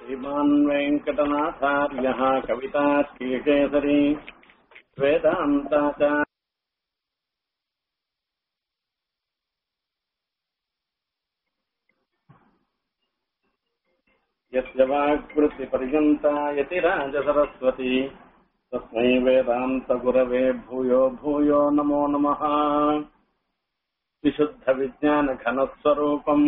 श्रीमान् वेङ्कटनाथार्यः कवितार्कीकेसरी वेदान्ताचार्य यस्य वाक्वृत्तिपर्यन्ता यतिराजसरस्वती तस्मै वेदान्तगुरवे भूयो भूयो नमो नमः विशुद्धविज्ञानघनस्वरूपम्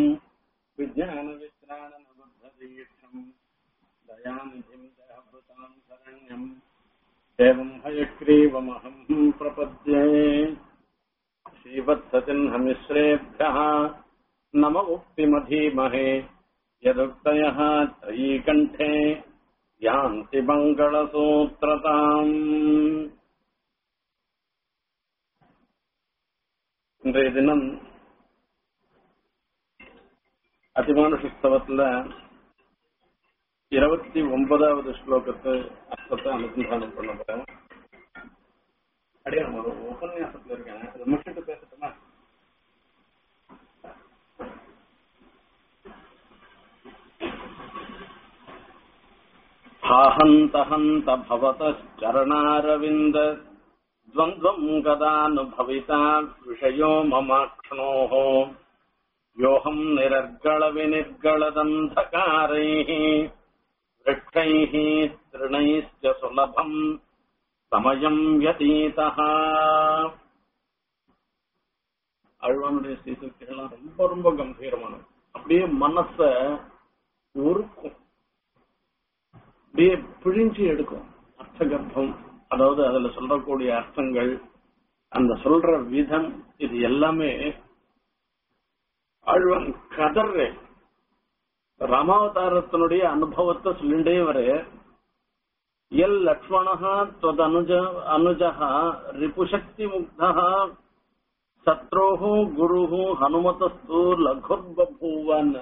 विज्ञानविश्राणनबुद्धदीक्षम् दयानिधिम् दयाभृताम् शरण्यम् एवम् हयग्रीवमहम् प्रपद्ये श्रीवत्सचिह्नमिश्रेभ्यः नम उक्तिमधीमहे यदुक्तयः त्रयीकण्ठे यान्ति மங்களசூத்திரதாம் இன்றைய தினம் அதிமானுஷஸ்தவத்துல இருபத்தி ஒன்பதாவது ஸ்லோகத்தை அர்த்தத்தை அனுசந்தானம் பண்ண போறேன் அப்படியே நம்ம ஒரு உபன்யாசத்துல இருக்கேன் அதை முடிச்சுட்டு பேசட்டுமா हाहन्त हन्त भवतश्चरणारविन्द द्वन्द्वम् कदानुभविता विषयो ममाक्ष्णोः योऽहम् निरर्गळविनिर्गळदन्धकारैः वृक्षैः तृणैश्च सुलभम् समयम् व्यतीतः அழ்வானுடைய சீசுக்கெல்லாம் ரொம்ப ரொம்ப கம்பீரமானது அப்படியே மனச உருக்கும் அப்படியே பிழிஞ்சு எடுக்கும் அர்த்தகர்ப்பம் அதாவது அதுல சொல்லக்கூடிய அர்த்தங்கள் அந்த சொல்ற விதம் இது எல்லாமே ஆழ்வன் கதர் ராமாவதாரத்தினுடைய அனுபவத்தை சொல்லிண்டே வர எல் லக்ஷ்மணா தொத் அனுஜ அனுஜா ரிபுசக்தி முக்தா சத்ரோஹோ குருஹு ஹனுமதஸ்து லகுர்பூவன்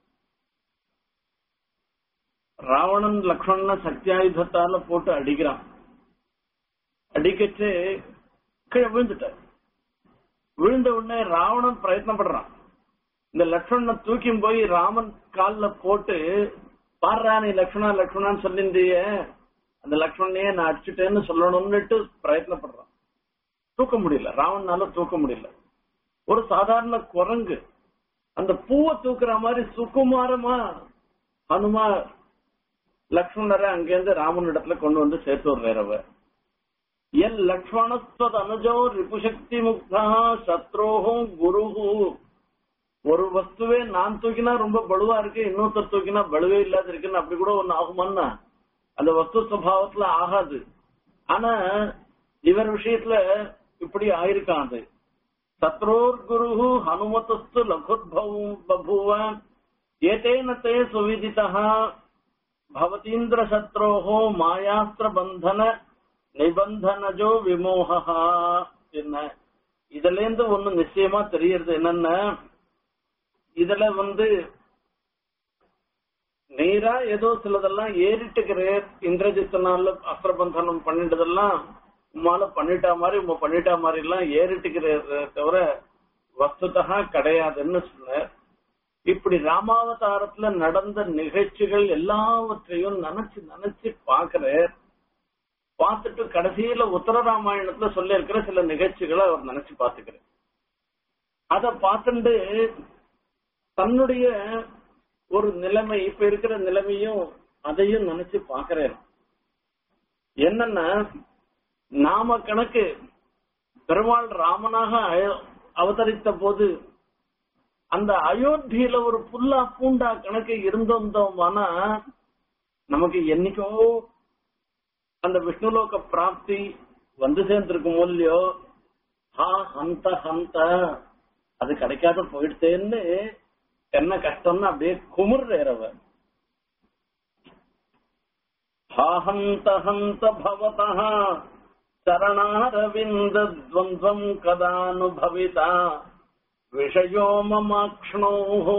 ராவணன் லக்ஷ்மண சக்தியாயுதத்தால போட்டு அடிக்கிறான் அடிக்கச்சு கீழே விழுந்துட்டார் விழுந்த உடனே ராவணன் பிரயத்னப்படுறான் இந்த லக்ஷ்மணனை தூக்கி போய் ராமன் கால்ல போட்டு பாடுறா நீ லக்ஷ்மணா லக்ஷ்மணான்னு சொல்லியிருந்திய அந்த லக்ஷ்மணையே நான் அடிச்சுட்டேன்னு சொல்லணும்னுட்டு பிரயத்னப்படுறான் தூக்க முடியல ராவணனால தூக்க முடியல ஒரு சாதாரண குரங்கு அந்த பூவை தூக்குற மாதிரி சுகுமாரமா ஹனுமார் லக்ஷ்மணரை அங்கிருந்து ராமனிடத்துல கொண்டு வந்து சேர்த்து விடுறவ எல் லக்ஷ்மணஸ்வத் அனுஜோ ரிபுசக்தி முக்தா சத்ரோஹோ குருஹு ஒரு வஸ்துவே நான் தூக்கினா ரொம்ப பலுவா இருக்கு இன்னொருத்தர் தூக்கினா பலுவே இல்லாத இருக்குன்னு அப்படி கூட ஒண்ணு ஆகுமான்னா அந்த வஸ்து சுபாவத்துல ஆகாது ஆனா இவர் விஷயத்துல இப்படி ஆயிருக்கான் அது சத்ரோர் குரு ஹனுமதஸ்து லகுத்பவம் பபூவ ஏதேன தே சுவிதிதா பவதீந்திர சத்ரோஹோ மாயாஸ்திர பந்தன நிபந்தனஜோ விமோகா என்ன இதுல இருந்து ஒண்ணு நிச்சயமா தெரியறது என்னன்னா இதுல வந்து நேரா ஏதோ சிலதெல்லாம் ஏறிட்டுக்கிறேன் இந்திரஜித்தனால அஸ்திரபந்தனம் பண்ணிட்டதெல்லாம் உமால பண்ணிட்டா மாதிரி உமா பண்ணிட்டா மாதிரி எல்லாம் ஏறிட்டுக்கிறத தவிர வஸ்துதா கிடையாதுன்னு சொன்னார் இப்படி ராமாவதாரத்துல நடந்த நிகழ்ச்சிகள் எல்லாவற்றையும் நினைச்சு நினைச்சு பாக்குற பார்த்துட்டு கடைசியில உத்தர ராமாயணத்துல சொல்ல இருக்கிற சில நிகழ்ச்சிகளை அவர் நினைச்சு பாத்துக்கிறார் அத பார்த்துட்டு தன்னுடைய ஒரு நிலைமை இப்ப இருக்கிற நிலைமையும் அதையும் நினைச்சு பாக்குறேன் என்னன்னா நாம கணக்கு பெருமாள் ராமனாக அவதரித்த போது அந்த அயோத்தியில ஒரு புல்லா பூண்டா கணக்கு இருந்தோம்னா நமக்கு என்னைக்கோ அந்த விஷ்ணுலோக பிராப்தி வந்து சேர்ந்திருக்கும் இல்லையோ ஹா ஹந்த ஹந்த அது கிடைக்காத போயிடுத்தேன்னு என்ன கஷ்டம்னு அப்படியே குமுறேறவ ஹாஹந்த ஹந்த பவதா சரணாரவிந்தத்வந்த்வம் கதானுபவிதா விஷயோ மமாக்ஷ்ணோ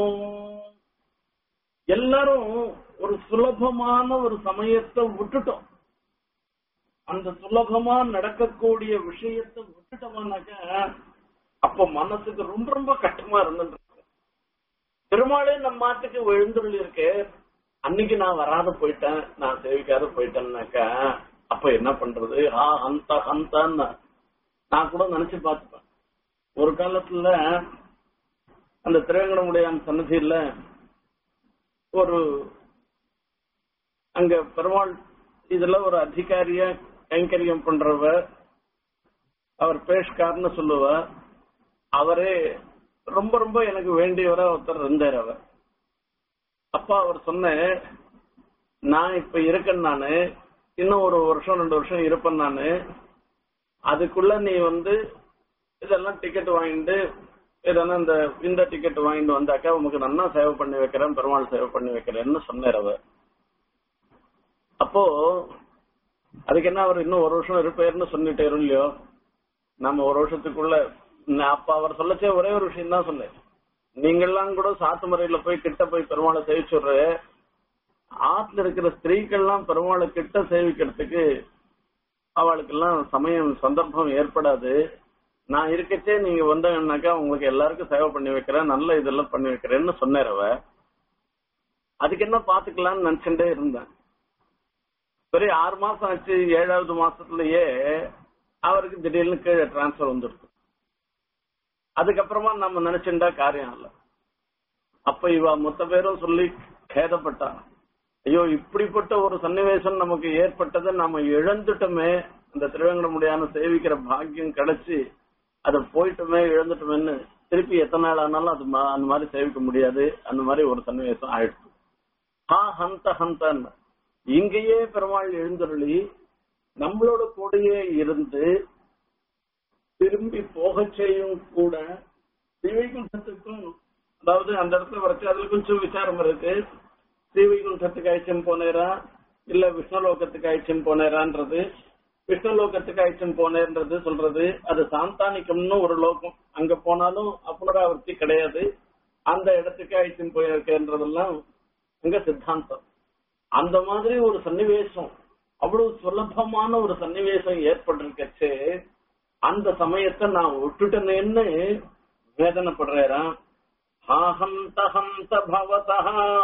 எல்லாரும் ஒரு சுலபமான ஒரு சமயத்தை விட்டுட்டோம் அந்த சுலபமா நடக்கக்கூடிய விஷயத்தை விட்டுட்டோம்னாக்க அப்ப மனசுக்கு ரொம்ப ரொம்ப கஷ்டமா இருந்துட்டு பெருமாளே நம்ம மாட்டுக்கு எழுந்துள்ள இருக்கு அன்னைக்கு நான் வராத போயிட்டேன் நான் சேவிக்காத போயிட்டேன்னாக்கா அப்ப என்ன பண்றது ஆ ஹந்த ஹந்தான்னு நான் கூட நினைச்சு பார்த்துப்பேன் ஒரு காலத்துல அந்த திருவேங்கடமுடையான் சன்னதியில ஒரு அங்க பெருமாள் இதுல ஒரு அதிகாரிய கைங்கரியம் பண்றவ அவர் பேஷ்கார்னு சொல்லுவ அவரே ரொம்ப ரொம்ப எனக்கு வேண்டியவரா ஒருத்தர் இருந்தார் அவர் அப்பா அவர் சொன்ன நான் இப்ப இருக்கேன் நானு இன்னும் ஒரு வருஷம் ரெண்டு வருஷம் இருப்பேன் நானு அதுக்குள்ள நீ வந்து இதெல்லாம் டிக்கெட் வாங்கிட்டு இதெல்லாம் இந்த இந்த டிக்கெட் வாங்கிட்டு வந்தாக்கா உனக்கு நன்னா சேவை பண்ணி வைக்கிறேன் பெருமாள் சேவை பண்ணி வைக்கிறேன்னு சொன்னார் அவர் அப்போ அதுக்கு என்ன அவர் இன்னும் ஒரு வருஷம் இருப்பேர்னு சொல்லிட்டே இல்லையோ நம்ம ஒரு வருஷத்துக்குள்ள நான் அப்ப அவர் சொல்லச்சே ஒரே ஒரு விஷயம் தான் சொன்னேன் நீங்கெல்லாம் கூட சாத்து முறையில போய் கிட்ட போய் பெருமாளை சேவிச்சுடுற ஆத்துல இருக்கிற ஸ்திரீக்கள்லாம் பெருமாளை கிட்ட சேவிக்கிறதுக்கு அவளுக்கெல்லாம் சமயம் சந்தர்ப்பம் ஏற்படாது நான் இருக்கச்சே நீங்க வந்தாங்கன்னாக்கா உங்களுக்கு எல்லாருக்கும் சேவை பண்ணி வைக்கிறேன் நல்ல இதெல்லாம் பண்ணி வைக்கிறேன்னு சொன்னார் அவ அதுக்கு என்ன பாத்துக்கலாம்னு நினைச்சுட்டே இருந்தேன் சரி ஆறு மாசம் ஆச்சு ஏழாவது மாசத்துலயே அவருக்கு திடீர்னு கீழே டிரான்ஸ்பர் வந்துருக்கு அதுக்கப்புறமா நம்ம நினைச்சுட்டா காரியம் இல்ல அப்ப இவ மொத்த பேரும் சொல்லி கேதப்பட்டா ஐயோ இப்படிப்பட்ட ஒரு சன்னிவேசம் நமக்கு ஏற்பட்டதை நாம இழந்துட்டோமே அந்த திருவேங்கடமுடியான சேவிக்கிற பாக்கியம் கிடைச்சு அதை போயிட்டோமே இழந்துட்டோமேன்னு திருப்பி எத்தனை நாள் ஆனாலும் அது மா- அந்த மாதிரி சேவிக்க முடியாது அந்த மாதிரி ஒரு சன்னிவேசம் ஆயிடுச்சு ஹா ஹந்த ஹந்தன்னு இங்கேயே பெருமாள் எழுந்தருளி நம்மளோட கூடயே இருந்து திரும்பி போகச் செய்யும் கூட ஸ்ரீவைகுண்டத்துக்கும் அதாவது அந்த இடத்துல வரைச்சு அதுல கொஞ்சம் விசாரம் இருக்கு ஸ்ரீவைகுண்டத்துக்கு அழைச்சும் போனேரா இல்ல விஷ்ணுலோகத்துக்கு அழைச்சும் போனேரான்றது விஷ்ணுலோகத்துக்கு அழைச்சும் போனேன்றது சொல்றது அது சாந்தானிக்கம்னு ஒரு லோகம் அங்க போனாலும் அப்புனராவர்த்தி கிடையாது அந்த இடத்துக்கு அழைச்சும் போயிருக்கேன்றதெல்லாம் அங்க சித்தாந்தம் அந்த மாதிரி ஒரு சன்னிவேசம் அவ்வளவு சுலபமான ஒரு சன்னிவேசம் ஏற்பட்டிருக்கச்சு அந்த சமயத்தை நான் விட்டுட்டேன்னு வேதனைப்படுறேன் ஹாஹந்த ஹந்த பவதா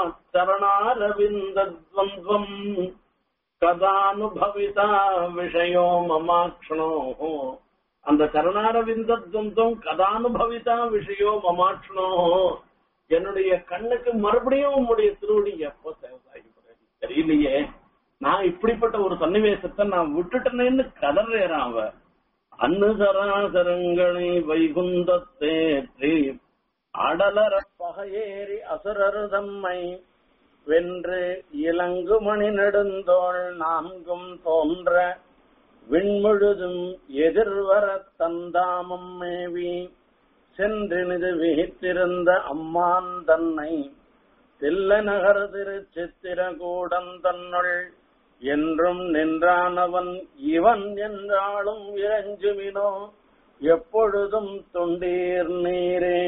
சரணாரவிந்தத்வந்த்வம் கதானுபவிதா விஷயோ மமாக்ஷணோ அந்த சரணாரவிந்தத்வந்தம் கதானுபவிதா விஷயோ மமாக்ஷணோ என்னுடைய கண்ணுக்கு மறுபடியும் உங்களுடைய திருவடி எப்போ சேவதாகி தெரியலையே நான் இப்படிப்பட்ட ஒரு சன்னிவேசத்தை நான் விட்டுட்டேன்னு கதறேறான் அவ அன்னு சராசரங்களை வைகுந்தத்தேற்றி அடலர பகையேறி அசுரரு தம்மை வென்று இளங்குமணி நெடுந்தோள் நான்கும் தோன்ற விண்முழுதும் எதிர்வர தந்தாமம் மேவி சென்றினிது விகித்திருந்த அம்மான் தன்னை தில்ல நகர் திருச்சித்திரகூடம் தன்னுள் என்றும் நின்றானவன் இவன் என்றாலும் இறஞ்சுமினோ எப்பொழுதும் தொண்டீர் நீரே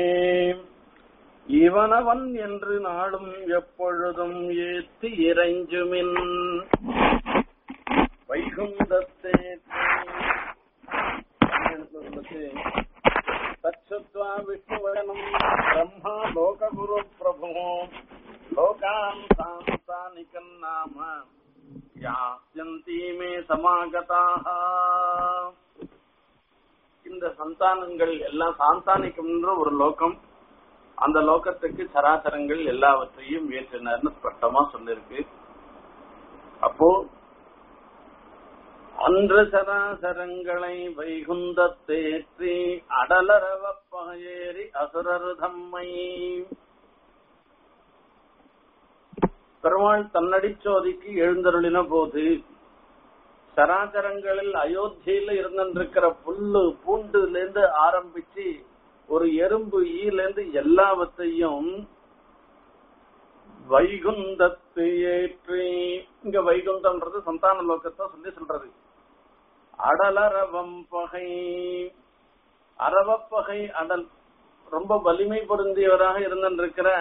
இவனவன் என்று நாளும் எப்பொழுதும் ஏத்தி இறைஞ்சுமின் வைகுந்தத்தே तच्छ्रुत्वा विष्णुवदनम् ब्रह्मा लोकगुरु प्रभुः लोकान् सान्तानिकम् नाम யாஸ்யந்தி மே சமாகதாக இந்த சந்தானங்கள் எல்லாம் சாந்தானிக்கம்ன்ற ஒரு லோகம் அந்த லோகத்துக்கு சராசரங்கள் எல்லாவற்றையும் ஏற்றினார்னு ஸ்பஷ்டமா சொல்லிருக்கு அப்போ அன்று சராசரங்களை வைகுந்தத்தேற்றி அடலரவ பகையேறி அசுரர் தம்மை பெருமாள் தன்னடிச்சோதிக்கு எழுந்தருளின போது சராசரங்களில் அயோத்தியில இருந்திருக்கிற புல்லு பூண்டுல இருந்து ஆரம்பிச்சு ஒரு எறும்பு ஈல இருந்து எல்லாவற்றையும் வைகுந்தத்து ஏற்றி இங்க வைகுந்தம்ன்றது சந்தான லோகத்தை சொல்லி சொல்றது அடலரவம் பகை அரவப்பகை அடல் ரொம்ப வலிமை பொருந்தியவராக இருந்திருக்கிற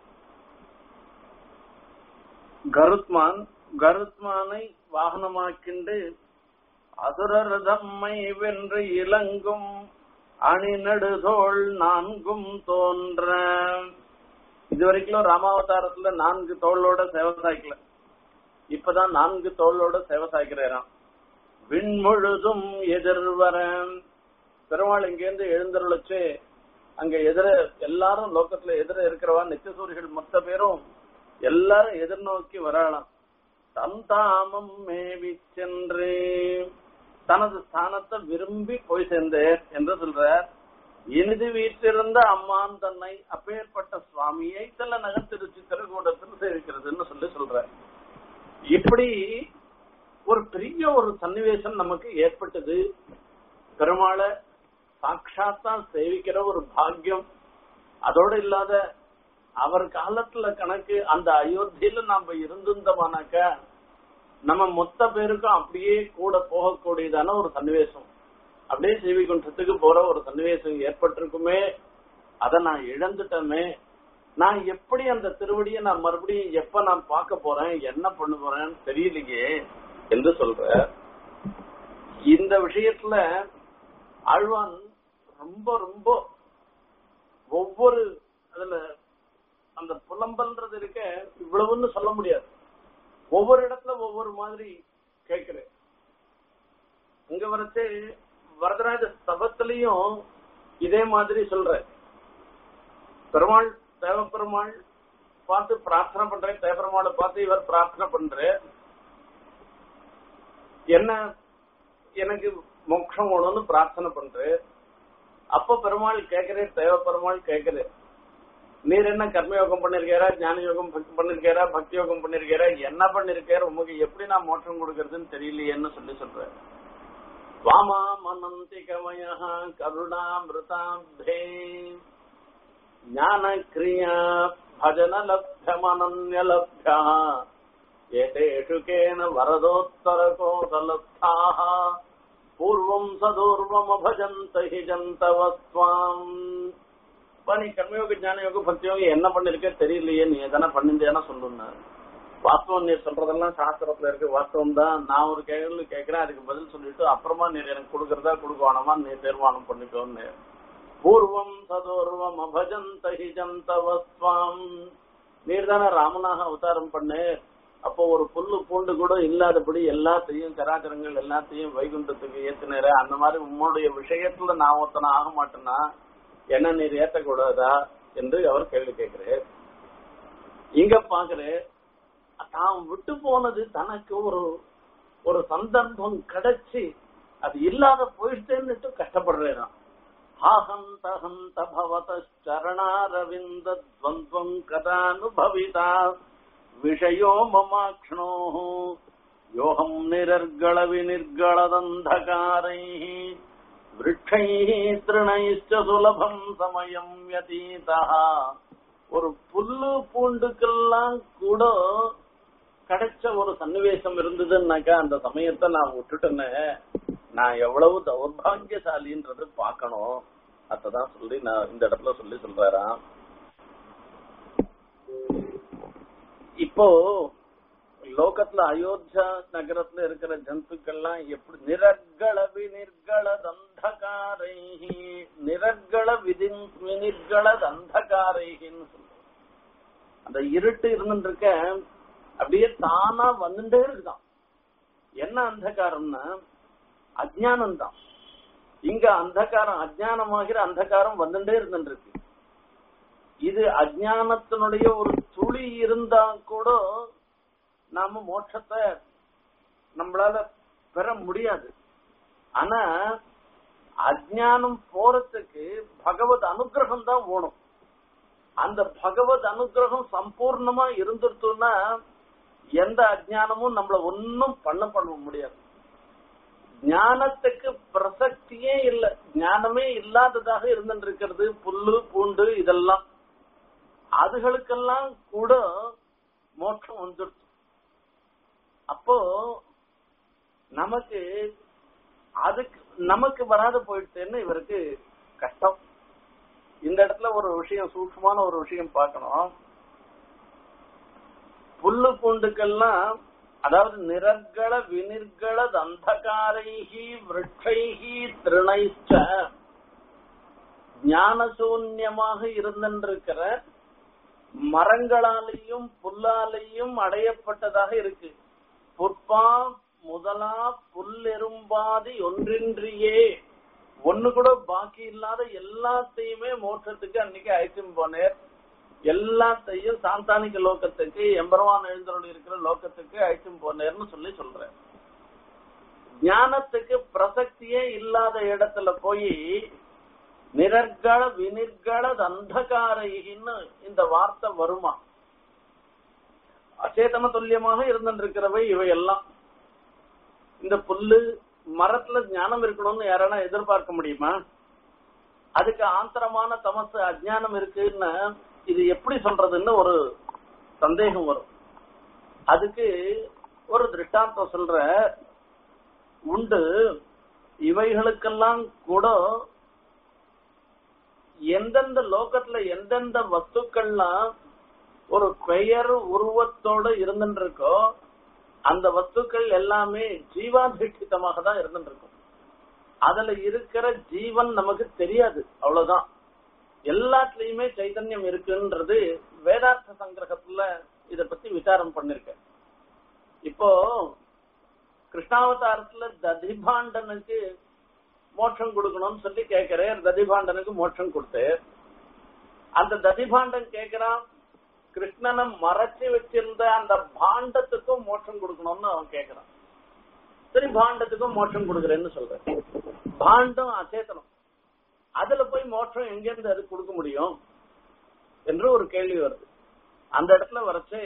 கருத்மான் கருத்மானை வாகனமாக்கிண்டு அசுரர் தம்மை வென்று இலங்கும் அணி நடுதோள் நான்கும் தோன்ற இது வரைக்கும் ராமாவதாரத்துல நான்கு தோளோட சேவை சாய்க்கல இப்பதான் நான்கு தோளோட சேவை சாய்க்கிறாராம் விண்முழுதும் எதிர்வர பெருமாள் இங்கேருந்து எழுந்தருளச்சு அங்க எதிர எல்லாரும் லோகத்துல எதிர இருக்கிறவா நித்தியசூரிகள் மொத்த பேரும் எல்லாரும் எதிர்நோக்கி வராளாம் தம் தாமம் மேவி சென்று தனது ஸ்தானத்தை விரும்பி போய் சேர்ந்தேன் என்று சொல்றார் இனிது வீற்றிருந்த அம்மான் தன்னை அப்பேற்பட்ட சுவாமியை தல நகர்த்திருச்சி திருக்கூடத்தில் சேவிக்கிறதுன்னு சொல்லி சொல்ற இப்படி ஒரு பெரிய ஒரு சன்னிவேசம் நமக்கு ஏற்பட்டது பெருமாளை சாட்சாத்தா சேவிக்கிற ஒரு பாக்கியம் அதோட இல்லாத அவர் காலத்துல கணக்கு அந்த அயோத்தியில நாம இருந்திருந்தோமானாக்க நம்ம மொத்த பேருக்கும் அப்படியே கூட போகக்கூடியதான ஒரு சன்னிவேசம் அப்படியே சேவிகுண்டத்துக்கு போற ஒரு சன்னிவேசம் ஏற்பட்டிருக்குமே அதை நான் இழந்துட்டோமே நான் எப்படி அந்த திருவடியை நான் மறுபடியும் எப்ப நான் பார்க்க போறேன் என்ன பண்ண போறேன்னு தெரியலையே என்று சொல்ற இந்த விஷயத்துல ஆழ்வான் ரொம்ப ரொம்ப ஒவ்வொரு அதுல அந்த புலம்பல்ன்றது இருக்க இவ்வளவுன்னு சொல்ல முடியாது ஒவ்வொரு இடத்துல ஒவ்வொரு மாதிரி கேட்கிறேன் இங்க வரச்சு வரதராஜ ஸ்தபத்திலையும் இதே மாதிரி சொல்ற பெருமாள் தேவ பெருமாள் பார்த்து பிரார்த்தனை பண்றேன் தேவ பெருமாளை பார்த்து இவர் பிரார்த்தனை பண்ற என்ன எனக்கு மோட்சம் வேணும்னு பிரார்த்தனை பண்றேன் அப்ப பெருமாள் கேட்கிறேன் தேவ பெருமாள் கேட்கிறேன் நீர் என்ன கர்மயோகம் பண்ணிருக்காரா ஞான யோகம் பண்ணிருக்காரா பக்தி யோகம் பண்ணிருக்காரா என்ன பண்ணிருக்காரு உங்களுக்கு எப்படி நான் மோட்சம் கொடுக்கறதுன்னு தெரியலையேன்னு சொல்லி சொல்றேன் வாமா மனந்திகமய கருணாமிருதாம்பே ஞான கிரியா பஜன லப்யமனன்ய லப்யா ஏதேஷு கேன வரதோத்தர கோசலப்தாக பூர்வம் சதூர்வம் அபஜந்த ஹி ஜந்தவஸ்வாம் அப்பா நீ கர்மயோக ஞான யோக பக்தி யோகம் என்ன பண்ணிருக்க தெரியலையே நீ எதனா பண்ணிருந்தேன்னா சொல்லுங்க வாஸ்தவம் நீ சொல்றதெல்லாம் சாஸ்திரத்துல இருக்கு வாஸ்தவம் தான் நான் ஒரு கேள்வி கேட்கிறேன் அதுக்கு பதில் சொல்லிட்டு அப்புறமா நீ எனக்கு கொடுக்கறதா கொடுக்க வேணாமா நீ தீர்மானம் பண்ணிக்கோன்னு பூர்வம் சதோர்வம் அபஜந்த ஹி ஜந்தவஸ்வாம் நீர் தானே ராமனாக அவதாரம் பண்ணு அப்போ ஒரு புல்லு பூண்டு கூட இல்லாதபடி எல்லாத்தையும் கராச்சரங்கள் எல்லாத்தையும் வைகுண்டத்துக்கு ஏத்துனேற அந்த மாதிரி உன்னுடைய விஷயத்துல நான் ஒருத்தனை ஆக மாட்டேன்னா என்ன நீர் ஏத்தக்கூடாதா என்று அவர் கேள்வி கேட்கிறார் இங்க பாக்குறேன் தான் விட்டு போனது தனக்கு ஒரு ஒரு சந்தர்ப்பம் கிடைச்சு அது இல்லாத போயிட்டேன்னுட்டு கஷ்டப்படுறேன் ஆஹந்த ஹந்த பவத சரணாரவிந்த துவந்தம் கதானுபவிதா விஷயோ மமாக்ஷ்ணோ யோகம் நிரர்கள வினிர்களதந்தகாரை விரக்ஷைः திருணைश्च சுலபம் சமயம் யதீதா ஒரு புல்லு பூண்டுக்கெல்லாம் கூட கிடைச்ச ஒரு சன்னிவேசம் இருந்ததுன்னாக்கா அந்த சமயத்தை நான் விட்டுட்டேன்னு நான் எவ்வளவு தௌர்பாகியசாலின்றது பார்க்கணும் அதான் சொல்லி நான் இந்த இடத்துல சொல்லி சொல்றாராம் இப்போ லோகத்துல அயோத்தியா நகரத்துல இருக்கிற ஜந்துக்கள்லாம் எப்படி நிரர்கள வினிர்கள தந்தகாரை நிரர்கள விதி வினிர்கள தந்தகாரைன்னு சொல்லுவோம் அந்த இருட்டு இருந்துட்டு இருக்க அப்படியே தானா வந்துட்டே இருக்குதான் என்ன அந்தகாரம்னா அஜானம் தான் இங்க அந்தகாரம் அஜானமாகிற அந்தகாரம் வந்துட்டே இருந்துட்டு இருக்கு இது அஜானத்தினுடைய ஒரு துளி இருந்தா கூட நாம மோட்சத்தை நம்மளால பெற முடியாது ஆனா அஜானம் போறதுக்கு பகவத் அனுகிரகம் தான் ஓணும் அந்த பகவத் அனுகிரகம் சம்பூர்ணமா இருந்துருத்தோம்னா எந்த அஜானமும் நம்மள ஒன்னும் பண்ண பண்ண முடியாது ஞானத்துக்கு பிரசக்தியே இல்ல ஞானமே இல்லாததாக இருந்துட்டு இருக்கிறது புல்லு பூண்டு இதெல்லாம் அதுகளுக்கெல்லாம் கூட மோட்சம் வந்துடுச்சு அப்போ நமக்கு அதுக்கு நமக்கு வராது போயிடுச்சுன்னு இவருக்கு கஷ்டம் இந்த இடத்துல ஒரு விஷயம் சூக்ஷமான ஒரு விஷயம் பார்க்கணும் புல்லு பூண்டுக்கெல்லாம் அதாவது நிரர்கள வினிர்கள தந்தகாரைகி விரட்சைகி திருணைச்ச ஞானசூன்யமாக இருந்திருக்கிற மரங்களாலேயும் புல்லாலேயும் அடையப்பட்டதாக இருக்கு புற்பா முதலா புல்லெரும்பாதி ஒன்றின்றியே ஒண்ணு கூட பாக்கி இல்லாத எல்லாத்தையுமே மோட்சத்துக்கு அன்னைக்கு அழைச்சும் போனேர் எல்லாத்தையும் சாந்தானிக லோகத்துக்கு எம்பெருமான் எழுந்தருள் இருக்கிற லோகத்துக்கு அழைச்சும் போனேர்னு சொல்லி சொல்றேன் ஞானத்துக்கு பிரசக்தியே இல்லாத இடத்துல போய் நிரர்கள வினிர்கள அந்தகாரைன்னு இந்த வார்த்தை வருமா அச்சேதன துல்லியமாக இருந்திருக்கிறவை இவையெல்லாம் இந்த புல்லு மரத்துல ஞானம் இருக்கணும்னு யாரானா எதிர்பார்க்க முடியுமா அதுக்கு ஆந்தரமான தமசு அஜ்ஞானம் இருக்குன்னு இது எப்படி சொல்றதுன்னு ஒரு சந்தேகம் வரும் அதுக்கு ஒரு திருஷ்டாந்தம் சொல்ற உண்டு இவைகளுக்கெல்லாம் கூட எந்தெந்த லோகத்துல எந்தெந்த வஸ்துக்கள்லாம் ஒரு பெயர் உருவத்தோட இருந்துட்டு இருக்கோ அந்த வஸ்துக்கள் எல்லாமே ஜீவாதிஷ்டிதமாக தான் இருந்துட்டு இருக்கும் அதுல இருக்கிற ஜீவன் நமக்கு தெரியாது அவ்வளவுதான் எல்லாத்துலயுமே சைதன்யம் இருக்குன்றது வேதார்த்த சங்கிரகத்துல இத பத்தி விசாரம் பண்ணிருக்கேன் இப்போ கிருஷ்ணாவதாரத்துல ததிபாண்டனுக்கு மோட்சம் கொடுக்கணும்னு சொல்லி கேட்கிறேன் ததிபாண்டனுக்கு மோட்சம் கொடுத்து அந்த ததிபாண்டன் கேக்குறான் கிருஷ்ணனை மறைச்சு வச்சிருந்த அந்த பாண்டத்துக்கும் மோட்சம் கொடுக்கணும்னு அவன் கேக்குறான் சரி பாண்டத்துக்கும் மோட்சம் கொடுக்கறேன்னு சொல்றேன் பாண்டம் அச்சேதனம் அதுல போய் மோட்சம் எங்க இருந்து அது கொடுக்க முடியும் என்று ஒரு கேள்வி வருது அந்த இடத்துல வரைச்சே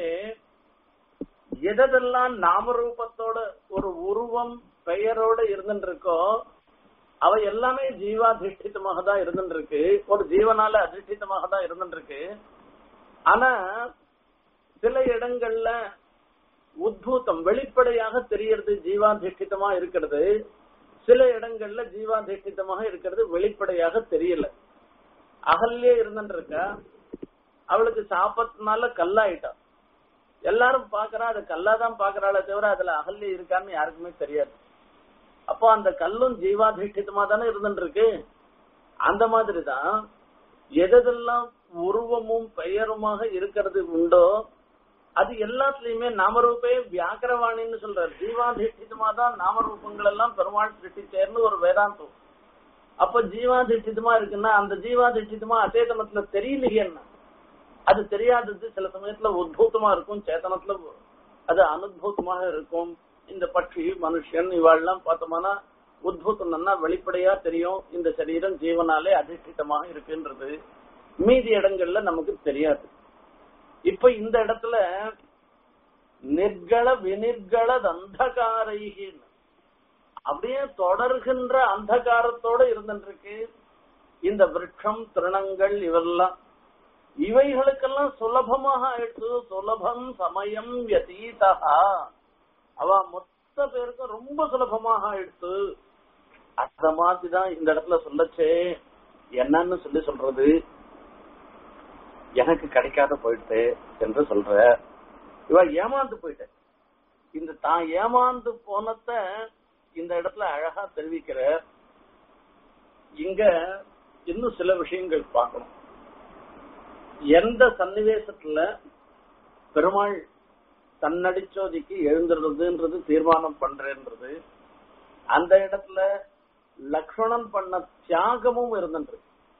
எதெல்லாம் நாமரூபத்தோட ஒரு உருவம் பெயரோட இருந்துட்டு இருக்கோ அவ எல்லாமே ஜீவாதிஷ்டிதமாக தான் இருந்துட்டு இருக்கு ஒரு ஜீவனால அதிஷ்டிதமாக தான் இருந்துட்டு இருக்கு ஆனா சில இடங்கள்ல உத்பூதம் வெளிப்படையாக தெரியறது ஜீவாதிஷ்டிதமா இருக்கிறது சில இடங்கள்ல ஜீவாதிஷ்டிதமாக இருக்கிறது வெளிப்படையாக தெரியல அகல்லே இருந்துட்டு இருக்கா அவளுக்கு சாப்பத்தினால கல்லாயிட்டா எல்லாரும் பாக்குறா அது கல்லாதான் பாக்குறாளே தவிர அதுல அகல்ய இருக்கான்னு யாருக்குமே தெரியாது அப்போ அந்த கல்லும் ஜீவாதிஷ்டிதமா தானே இருந்துட்டு இருக்கு அந்த மாதிரிதான் எதெல்லாம் உருவமும் பெயருமாக இருக்கிறது உண்டோ அது எல்லாத்துலயுமே நாமரூபே வியாக்கரவாணின்னு சொல்றாரு ஜீவாதிஷ்டிதமா தான் நாமரூபங்கள் எல்லாம் பெருமாள் சிருஷ்டிச்சேர்னு ஒரு வேதாந்தம் அப்ப ஜீவாதிஷ்டிதமா இருக்குன்னா அந்த ஜீவாதிஷ்டிதமா அச்சேதனத்துல தெரியலையே என்ன அது தெரியாதது சில சமயத்துல உத்பூத்தமா இருக்கும் சேத்தனத்துல அது அனுபூத்தமாக இருக்கும் இந்த பட்சி மனுஷன் இவாள்லாம் பார்த்தோம்னா உத்பூத்தம் நல்லா வெளிப்படையா தெரியும் இந்த சரீரம் ஜீவனாலே அதிஷ்டிதமாக இருக்குன்றது மீதி இடங்கள்ல நமக்கு தெரியாது இப்ப இந்த இடத்துல நிர்கல வினிர்கல அந்தகாரைகின்னு அப்படியே தொடர்கின்ற அந்தகாரத்தோட இருந்துருக்கு இந்த விருட்சம் திருணங்கள் இவெல்லாம் இவைகளுக்கெல்லாம் சுலபமாக ஆயிடுச்சு சுலபம் சமயம் யதீதா அவ மொத்த பேருக்கும் ரொம்ப சுலபமாக ஆயிடுச்சு அந்த மாதிரிதான் இந்த இடத்துல சொல்லச்சே என்னன்னு சொல்லி சொல்றது எனக்கு கிடைக்காத போயிட்டு என்று சொல்ற இவ ஏமாந்து போயிட்ட இந்த தான் ஏமாந்து போனத இந்த இடத்துல அழகா தெரிவிக்கிற இங்க இன்னும் சில விஷயங்கள் பார்க்கணும் எந்த சன்னிவேசத்துல பெருமாள் தன்னடிச்சோதிக்கு எழுந்துறதுன்றது தீர்மானம் பண்றேன்றது அந்த இடத்துல லக்ஷ்மணன் பண்ண தியாகமும் இருந்துட்டு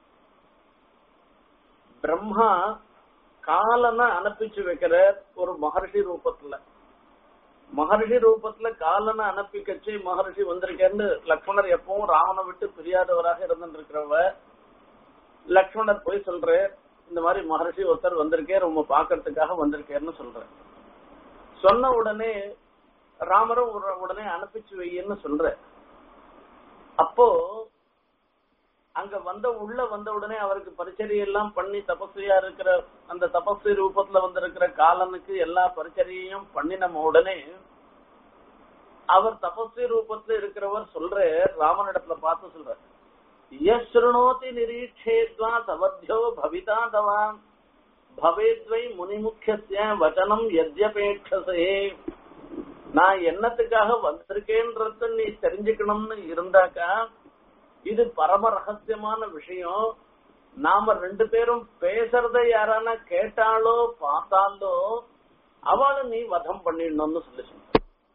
பிரம்மா காலனை அனுப்பிச்சு வைக்கிற ஒரு மகர்ஷி ரூபத்துல மகர்ஷி ரூபத்துல காலனை அனுப்பி கட்சி மகர்ஷி வந்திருக்கேன்னு லக்ஷ்மணர் எப்பவும் ராவனை விட்டு பிரியாதவராக இருந்துட்டு இருக்கிறவ லக்ஷ்மணர் போய் சொல்ற இந்த மாதிரி மகர்ஷி ஒருத்தர் வந்திருக்கே ரொம்ப பாக்குறதுக்காக வந்திருக்கேன்னு சொல்ற சொன்ன உடனே ராமரும் உட- உடனே அனுப்பிச்சு வைன்னு சொல்ற அப்போ அங்க வந்த உள்ள வந்த உடனே அவருக்கு பரிச்சரிய எல்லாம் பண்ணி தபஸ்வியா இருக்கிற அந்த தபஸ்வி ரூபத்துல வந்திருக்கிற காலனுக்கு எல்லா பரிச்சரியையும் பண்ணின உடனே அவர் தபஸ்வி ரூபத்துல இருக்கிறவர் சொல்ற ராமனிடத்துல பார்த்து சொல்ற யஸ்ருணோதி நிரீட்சேத்வா சவத்தியோ பவிதா தவாம் பவேத்வை முனிமுக்கிய வச்சனம் எத்யபேட்சசே நான் என்னத்துக்காக வந்திருக்கேன்றத நீ தெரிஞ்சுக்கணும்னு இருந்தாக்கா இது பரம ரகசியமான விஷயம் நாம ரெண்டு பேரும் பேசுறத யாரான கேட்டாலோ பார்த்தாலோ அவளை நீ வதம் பண்ணிடணும்னு சொல்லி சொன்ன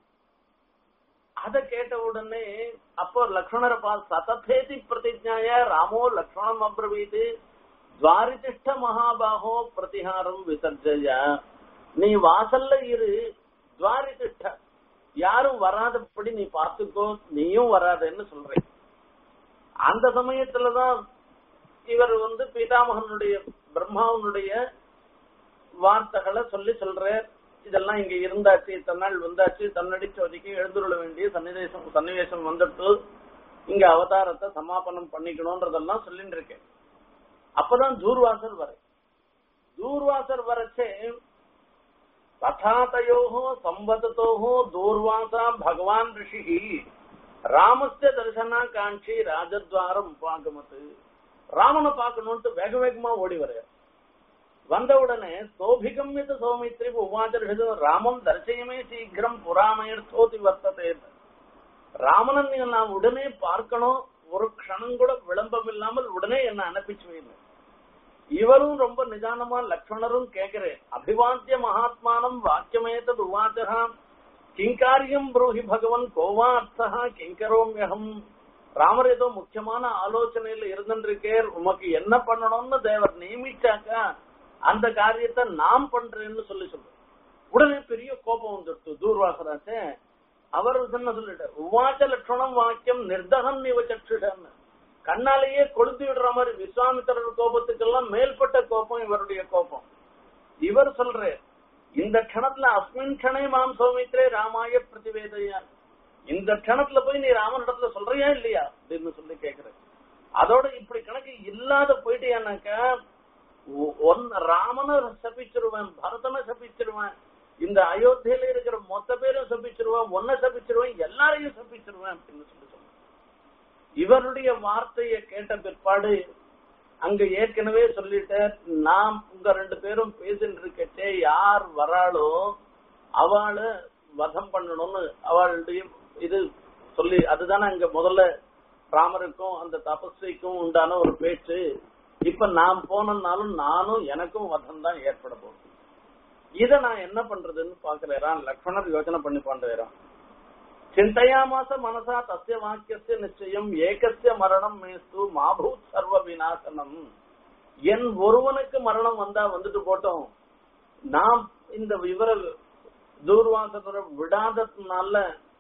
அத கேட்ட உடனே அப்போ லக்ஷ்மணரை பா சததேதி பிரதிஜாய ராமோ லக்ஷ்மணம் அப்ரவீது துவாரிதிஷ்ட மகாபாகோ பிரதிகாரம் விசர்ஜய நீ வாசல்ல இரு துவாரிதிஷ்ட யாரும் வராதபடி நீ பார்த்துக்கோ நீயும் வராதன்னு சொல்றேன் அந்த சமயத்துலதான் இவர் வந்து பீதாமகனுடைய பிரம்மாவனுடைய வார்த்தைகளை சொல்லி சொல்றார் இதெல்லாம் இங்க இருந்தாச்சு இத்தனை நாள் வந்தாச்சு தன்னடி சோதிக்கு எழுந்துள்ள வேண்டிய சன்னிவேசம் சன்னிவேசம் வந்துட்டு இங்க அவதாரத்தை சமாபனம் பண்ணிக்கணும்ன்றதெல்லாம் சொல்லிட்டு இருக்கேன் அப்பதான் தூர்வாசர் வர தூர்வாசர் வரச்சே ததாதயோகோ சம்பதத்தோகோ தூர்வாசா பகவான் ரிஷி ராமஸ்ய தரிசனா காட்சி ராஜத்வாரம் உபாகமத்து ராமனை பார்க்கணும்ட்டு வேக வேகமா ஓடி வர வந்த உடனே சோபிகம்யத சௌமித்ரி உவாச்சரிஷது ராமம் தரிசயமே சீக்கிரம் புறாமயர் சோதி வர்த்ததே ராமனை நான் உடனே பார்க்கணும் ஒரு க்ஷணம் கூட விளம்பம் இல்லாமல் உடனே என்ன அனுப்பிச்சு வைங்க இவரும் ரொம்ப நிதானமா லக்ஷ்மணரும் கேக்குறேன் அபிவாத்திய மகாத்மானம் வாக்கியமேதது உவாச்சகா கிங்காரியம் புரோஹி பகவன் கோவா அர்த்தா கிங்கரோமியகம் ராமர் ஏதோ முக்கியமான ஆலோசனையில இருந்திருக்கேர் உமக்கு என்ன பண்ணணும்னு தேவர் நியமிச்சாக்கா அந்த காரியத்தை நாம் பண்றேன்னு சொல்லி சொல்ற உடனே பெரிய கோபம் வந்துடுத்து தூர்வாசராச்சே அவர் என்ன சொல்லிட்டார் உவாச்ச லட்சணம் வாக்கியம் நிர்தகம் நிவ சற்றுடன்னு கண்ணாலேயே கொளுத்து விடுற மாதிரி விஸ்வாமித்திரர் கோபத்துக்கெல்லாம் மேல்பட்ட கோபம் இவருடைய கோபம் இவர் சொல்ற இந்த க்ஷணத்துல அஸ்மின் க்ஷணே மாம் சௌமித்ரே ராமாய பிரதிவேதையா இந்த க்ஷணத்துல போய் நீ ராமனிடத்துல சொல்றியா இல்லையா அப்படின்னு சொல்லி கேக்குற அதோட இப்படி கணக்கு இல்லாத போயிட்டியானாக்கா ஒன் ராமனை சபிச்சிருவேன் பரதனை சபிச்சிருவேன் இந்த அயோத்தியில இருக்கிற மொத்த பேரும் சபிச்சிருவேன் ஒன்ன சபிச்சிருவேன் எல்லாரையும் சபிச்சிருவேன் அப்படின்னு சொல்லி சொல்றேன் இவருடைய வார்த்தையை கேட்ட பிற்பாடு அங்க ஏற்கனவே சொல்லிட்டு நாம் உங்க ரெண்டு பேரும் பேசிட்டு இருக்கச்சே யார் வராளோ அவளை வதம் பண்ணணும்னு அவளுடைய இது சொல்லி அதுதானே அங்க முதல்ல ராமருக்கும் அந்த தபஸ்விக்கும் உண்டான ஒரு பேச்சு இப்ப நான் போனனாலும் நானும் எனக்கும் வதம் தான் ஏற்பட போகுது இத நான் என்ன பண்றதுன்னு பாக்குறேன் லக்ஷ்மணர் யோசனை பண்ணி பண்றேன் சிந்தையாமாச மனசா தஸ்ய வாக்கியஸ்ய நிச்சயம் ஏகஸ்ய மரணம் மேஸ்து மாபூத் சர்வ விநாசனம் என் ஒருவனுக்கு மரணம் வந்தா வந்துட்டு போட்டோம் நாம் இந்த விவர தூர்வாசனை விடாததுனால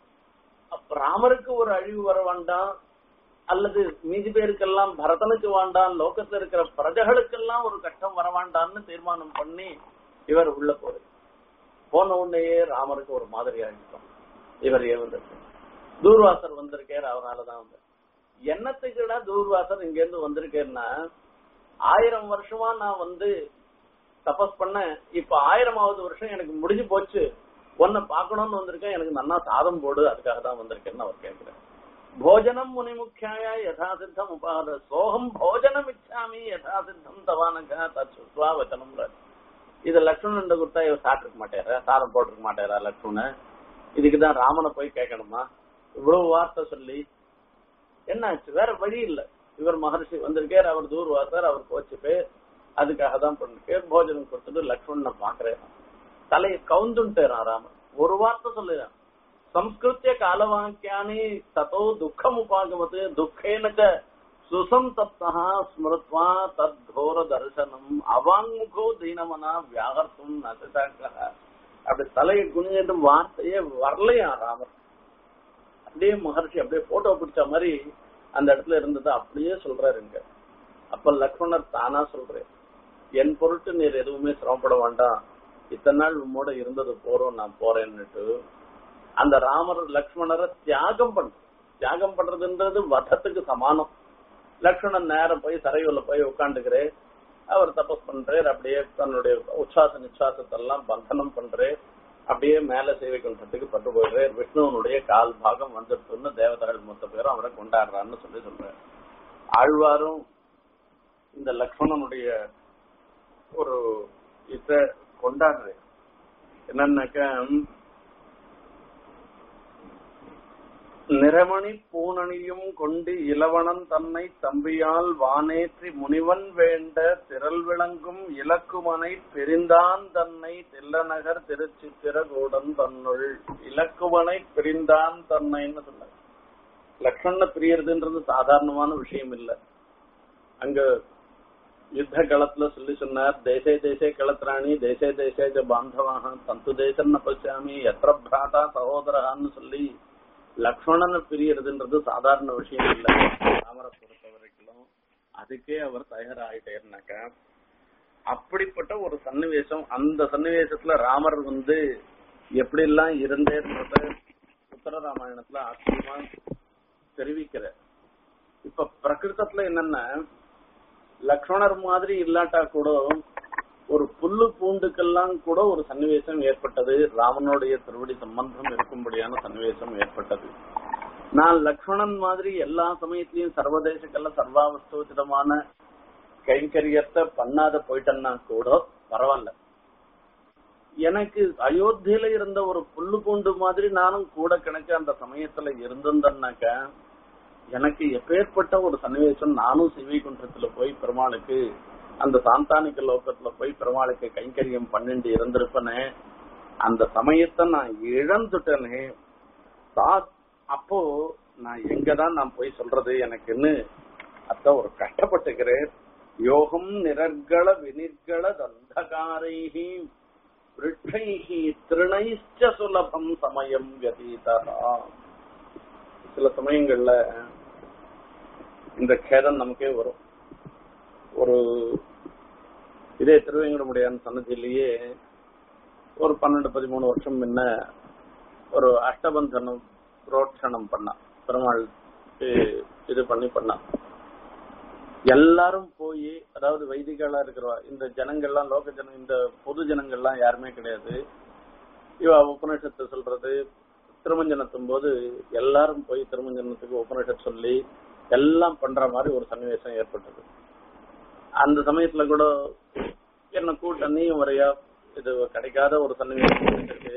ராமருக்கு ஒரு அழிவு வர வேண்டாம் அல்லது மீதி பேருக்கெல்லாம் பரதனுக்கு வேண்டாம் லோகத்துல இருக்கிற பிரஜகளுக்கெல்லாம் ஒரு கஷ்டம் வர வேண்டாம்னு தீர்மானம் பண்ணி இவர் உள்ள போறது போன உடனேயே ராமருக்கு ஒரு மாதிரி ஆகிட்டோம் இவர் ஏன் தூர்வாசர் வந்திருக்கார் அவராலதான் வந்து என்னத்துக்குடா தூர்வாசர் இங்க இருந்து வந்திருக்கேன்னா ஆயிரம் வருஷமா நான் வந்து தபஸ் பண்ண இப்ப ஆயிரமாவது வருஷம் எனக்கு முடிஞ்சு போச்சு உன்னை பாக்கணும்னு வந்திருக்கேன் எனக்கு நன்னா சாதம் போடு அதுக்காக தான் வந்திருக்கேன்னு அவர் கேட்கிறேன் போஜனம் முனிமுக்கியாய யதாசித்தம் உபாத சோகம் போஜனம் இச்சாமி யதாசித்தம் தவானகா தச்சுவா வச்சனம் இது லக்ஷ்மணன் கொடுத்தா இவர் சாப்பிட்டுக்க மாட்டாரா சாதம் போட்டிருக்க மாட்டாரா லக்ஷ்மணன் இதுக்குதான் ராமனை போய் கேட்கணுமா இவ்வளவு வார்த்தை சொல்லி என்னாச்சு வேற வழி இல்ல இவர் மகர்ஷி வந்திருக்கார் அவர் தூர்வாசர் அவர் போச்சுட்டு அதுக்காக தான் பண்ணிருக்கார் போஜனம் கொடுத்துட்டு லக்ஷ்மணனை பாக்குறேன் தலையை கவுந்துட்டாராம் ராமன் ஒரு வார்த்தை சொல்லுறான் சம்ஸ்கிருத்திய காலவாக்கியானி தத்தோ துக்கம் உபாகமது துக்கேன சுசந்தப்தா ஸ்மிருத்வா தத் கோர தரிசனம் அவாங்முகோ தீனமனா வியாகர்த்தும் நசிதாக்கா அப்படி தலையை குனிஞ்சிட்டு வார்த்தையே வரலையா ராமர் அப்படியே மகர்ஷி அப்படியே போட்டோ பிடிச்ச மாதிரி அந்த இடத்துல இருந்தது அப்படியே சொல்றாருங்க அப்ப லக்ஷ்மணர் தானா சொல்றேன் என் பொருட்டு நீர் எதுவுமே சிரமப்பட வேண்டாம் இத்தனை நாள் உம்மோட இருந்தது போறோம் நான் போறேன்னுட்டு அந்த ராமர் லக்ஷ்மணரை தியாகம் பண்ற தியாகம் பண்றதுன்றது வதத்துக்கு சமானம் லக்ஷ்மணன் நேரம் போய் தரையுள்ள போய் உட்காந்துக்கிறேன் அவர் தபஸ் பண்றார் அப்படியே தன்னுடைய உச்சாச நிச்சாசத்தெல்லாம் பந்தனம் பண்றார் அப்படியே மேல சேவை கொண்டதுக்கு பட்டு போயிடுறார் விஷ்ணுவனுடைய கால் பாகம் வந்துட்டுன்னு தேவதைகள் மொத்த பேரும் அவரை கொண்டாடுறான்னு சொல்லி சொல்றாரு ஆழ்வாரும் இந்த லக்ஷ்மணனுடைய ஒரு இத கொண்டாடுறாரு என்னன்னாக்க நிறமணி பூணணியும் கொண்டு இளவனன் தன்னை தம்பியால் வானேற்றி முனிவன் வேண்ட திரள் விளங்கும் இலக்குமனை பிரிந்தான் தன்னை தில்லநகர் திருச்சித்திரகூடன் தன்னுள் இலக்குமனை பிரிந்தான் தன்னைன்னு சொன்னார் லக்ஷ்மண பிரியறதுன்றது சாதாரணமான விஷயம் இல்ல அங்க யுத்த களத்துல சொல்லி சொன்னார் தேசே தேசே களத்ராணி தேசே தேசே ஜ பாந்தவாக தந்து தேசம் பச்சாமி எத்திர பிராதா சகோதரகான்னு சொல்லி லக்ஷ்மணனை பிரியறதுன்றது சாதாரண விஷயம் இல்ல ராமரை பொறுத்த வரைக்கும் அதுக்கே அவர் தயாராகிட்டேருனாக்க அப்படிப்பட்ட ஒரு சன்னிவேசம் அந்த சன்னிவேசத்துல ராமர் வந்து எப்படி எல்லாம் இருந்தேன்றத உத்தர ராமாயணத்துல ஆச்சரியமா தெரிவிக்கிற இப்ப பிரகிருத்தத்துல என்னன்னா லக்ஷ்மணர் மாதிரி இல்லாட்டா கூட ஒரு புல்லு பூண்டுக்கெல்லாம் கூட ஒரு சன்னிவேசம் ஏற்பட்டது ராமனுடைய திருவடி சம்பந்தம் இருக்கும்படியான சன்னிவேசம் ஏற்பட்டது நான் லக்ஷ்மணன் மாதிரி எல்லா சமயத்திலையும் சர்வதேசக்கெல்லாம் சர்வாவஸ்தோச்சிதமான கைங்கரியத்தை பண்ணாத போயிட்டேன்னா கூட பரவாயில்ல எனக்கு அயோத்தியில இருந்த ஒரு புல்லு பூண்டு மாதிரி நானும் கூட கணக்கு அந்த சமயத்துல இருந்திருந்தேன்னாக்க எனக்கு எப்பேற்பட்ட ஒரு சன்னிவேசம் நானும் சிவிகுன்றத்துல போய் பெருமாளுக்கு அந்த சாந்தானிக்க லோகத்துல போய் பெருமாளுக்கு கைங்கரியம் பண்ணிட்டு இருந்திருப்பனே அந்த சமயத்தை நான் இழந்துட்டேனே சா- அப்போ நான் எங்கதான் நான் போய் சொல்றது எனக்குன்னு அத்த ஒரு கஷ்டப்பட்டுக்கிறேன் யோகம் நிரர்கள வினிர்கள தந்தகாரைஹி விருட்டைஹி திருணைச்ச சுலபம் சமயம் கதீதா சில சமயங்கள்ல இந்த கேதம் நமக்கே வரும் ஒரு இதே திருவேங்கடமுடியான் சன்னதியிலேயே ஒரு பன்னெண்டு பதிமூணு வருஷம் முன்ன ஒரு அஷ்டபந்தனம் புரோட்சணம் பண்ணான் பெருமாள் இது பண்ணி பண்ணான் எல்லாரும் போய் அதாவது வைதிகளா இருக்கிறவா இந்த ஜனங்கள்லாம் லோக ஜனம் இந்த பொது ஜனங்கள்லாம் யாருமே கிடையாது இவ உபநிஷத்தை சொல்றது திருமஞ்சனத்தும் போது எல்லாரும் போய் திருமஞ்சனத்துக்கு உபநிஷத் சொல்லி எல்லாம் பண்ற மாதிரி ஒரு சன்னிவேசம் ஏற்பட்டது அந்த சமயத்துல கூட என்ன கூட்ட நீயும் வரையா இது கிடைக்காத ஒரு சன்னிவேசம் இருக்கு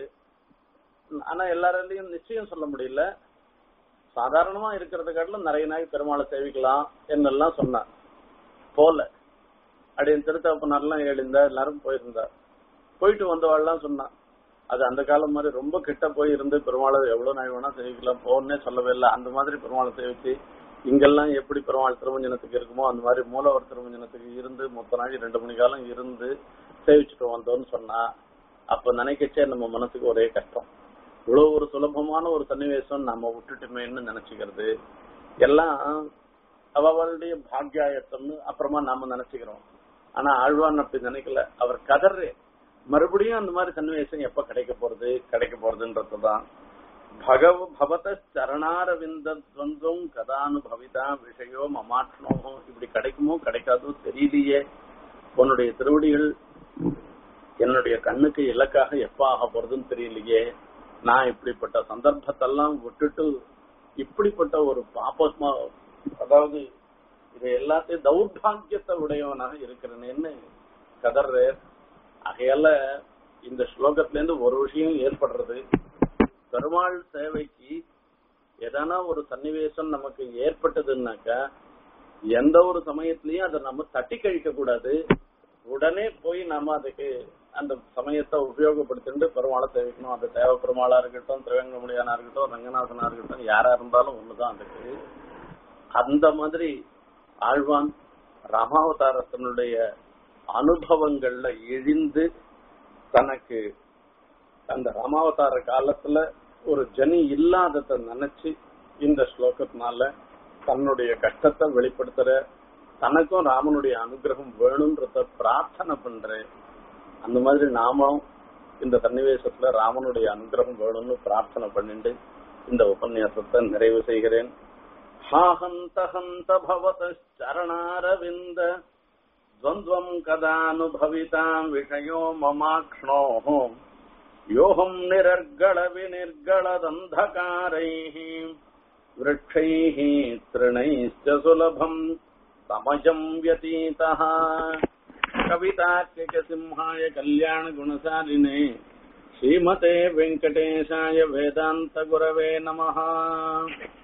ஆனா எல்லாராலையும் நிச்சயம் சொல்ல முடியல சாதாரணமா இருக்கிறத காட்டிலும் நிறைய நாள் பெருமாளை சேவிக்கலாம் என்னெல்லாம் சொன்னான் போல அப்படின்னு திருத்தப்பனார்லாம் எழுந்தா எல்லாரும் போயிருந்தா போயிட்டு வந்தவாள்லாம் சொன்னான் அது அந்த காலம் மாதிரி ரொம்ப கிட்ட போய் இருந்து பெருமாளை எவ்வளவு நாள் வேணா சேவிக்கலாம் போன்னே சொல்லவே இல்லை அந்த மாதிரி பெருமாளை சேவிச்சு இங்கெல்லாம் எப்படி பெருமாள் திருமஞ்சனத்துக்கு இருக்குமோ அந்த மாதிரி மூலவர் திருமஞ்சனத்துக்கு இருந்து மொத்த நாள் ரெண்டு மணி காலம் இருந்து சேவிச்சுட்டு வந்தோம்னு சொன்னா அப்ப நினைக்கச்சே நம்ம மனசுக்கு ஒரே கஷ்டம் இவ்வளவு ஒரு சுலபமான ஒரு சன்னிவேசம் நம்ம விட்டுட்டுமேன்னு நினைச்சுக்கிறது எல்லாம் அவளுடைய பாக்யாயத்தம்னு அப்புறமா நாம நினைச்சுக்கிறோம் ஆனா ஆழ்வான் அப்படி நினைக்கல அவர் கதறே மறுபடியும் அந்த மாதிரி சன்னிவேசம் எப்ப கிடைக்க போறது கிடைக்க போறதுன்றதுதான் பகவ பவத சரணாரவிந்த துவந்தும் கதானுபவிதா விஷயோ மமாட்சணோ இப்படி கிடைக்குமோ கிடைக்காதோ தெரியலையே உன்னுடைய திருவடிகள் என்னுடைய கண்ணுக்கு இலக்காக எப்ப ஆக போறதுன்னு தெரியலையே நான் இப்படிப்பட்ட சந்தர்ப்பத்தெல்லாம் விட்டுட்டு இப்படிப்பட்ட ஒரு பாப்பமா அதாவது இது எல்லாத்தையும் தௌர்பாகியத்தை உடையவனாக இருக்கிறேன்னு கதர்றார் ஆகையால இந்த ஸ்லோகத்துல இருந்து ஒரு விஷயம் ஏற்படுறது பெருமாள் சேவைக்கு எதனா ஒரு சன்னிவேசம் நமக்கு ஏற்பட்டதுன்னாக்கா எந்த ஒரு சமயத்திலயும் அதை நம்ம தட்டி கழிக்க கூடாது உடனே போய் நாம அதுக்கு அந்த சமயத்தை உபயோகப்படுத்திட்டு பெருமாளை சேவிக்கணும் அது தேவ பெருமாளா இருக்கட்டும் திருவேங்கமுடியானா இருக்கட்டும் ரங்கநாதனா இருக்கட்டும் யாரா இருந்தாலும் ஒண்ணுதான் அதுக்கு அந்த மாதிரி ஆழ்வான் ராமாவதாரத்தினுடைய அனுபவங்கள்ல இழிந்து தனக்கு அந்த ராமாவதார காலத்துல ஒரு ஜனி இல்லாதத நினைச்சு இந்த ஸ்லோகத்தினால தன்னுடைய கஷ்டத்தை வெளிப்படுத்துற தனக்கும் ராமனுடைய அனுகிரகம் வேணும்ன்றத பிரார்த்தனை பண்றேன் அந்த மாதிரி நாமும் இந்த சன்னிவேசத்துல ராமனுடைய அனுகிரகம் வேணும்னு பிரார்த்தனை பண்ணிட்டு இந்த உபன்யாசத்தை நிறைவு செய்கிறேன் ஹாஹந்த ஹந்த பவத சரணாரவிந்த द्वन्द्वम् कदानुभविताम् विषयो ममाक्ष्णोः योऽहम् निरर्गळविनिर्गळदन्धकारैः वृक्षैः तृणैश्च सुलभम् समयम् व्यतीतः कवितार्किकसिंहाय कल्याणगुणशालिने श्रीमते वेङ्कटेशाय वेदान्तगुरवे नमः